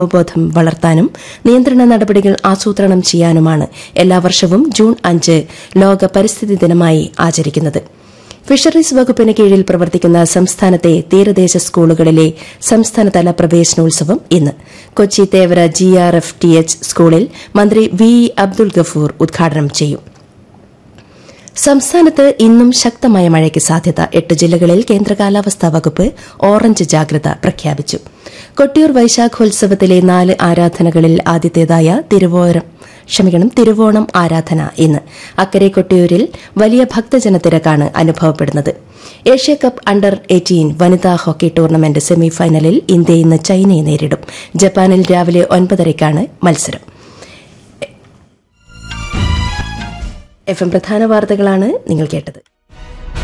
അവബോധം വളർത്താനും നിയന്ത്രണ നടപടികൾ ആസൂത്രണം ചെയ്യാനുമാണ് എല്ലാ വർഷവും ജൂൺ അഞ്ച് ലോക പരിസ്ഥിതി ദിനമായി ആചരിക്കുന്നത് ഫിഷറീസ് വകുപ്പിന് കീഴിൽ പ്രവർത്തിക്കുന്ന സംസ്ഥാനത്തെ തീരദേശ സ്കൂളുകളിലെ സംസ്ഥാനതല പ്രവേശനോത്സവം ഇന്ന് Kochi Thevara G R F T H സ്കൂളിൽ മന്ത്രി വി ഇ അബ്ദുൾ ഗഫൂർ ഉദ്ഘാടനം ചെയ്യും സംസ്ഥാനത്ത് ഇന്നും ശക്തമായ മഴയ്ക്ക് സാധ്യത എട്ട് ജില്ലകളിൽ കേന്ദ്ര കാലാവസ്ഥാ വകുപ്പ് ഓറഞ്ച് ജാഗ്രത പ്രഖ്യാപിച്ചു കൊട്ടിയൂർ വൈശാഖോത്സവത്തിലെ നാല് ആരാധനകളിൽ ആദ്യത്തേതായ തിരുവോരം ക്ഷമിക്കണം തിരുവോണം ആരാധന ഇന്ന് അക്കരെ കൊട്ടിയൂരിൽ വലിയ ഭക്തജനത്തിരക്കാണ് അനുഭവപ്പെടുന്നത് ഏഷ്യ കപ്പ് അണ്ടർ എയ്റ്റീൻ വനിതാ ഹോക്കി ടൂർണമെന്റ് സെമിഫൈനലിൽ ഇന്ത്യ ഇന്ന് ചൈനയെ നേരിടും ജപ്പാനിൽ രാവിലെ ഒൻപതരയ്ക്കാണ് മത്സരം എഫ് എം പ്രധാന വാർത്തകളാണ് നിങ്ങൾ കേട്ടത്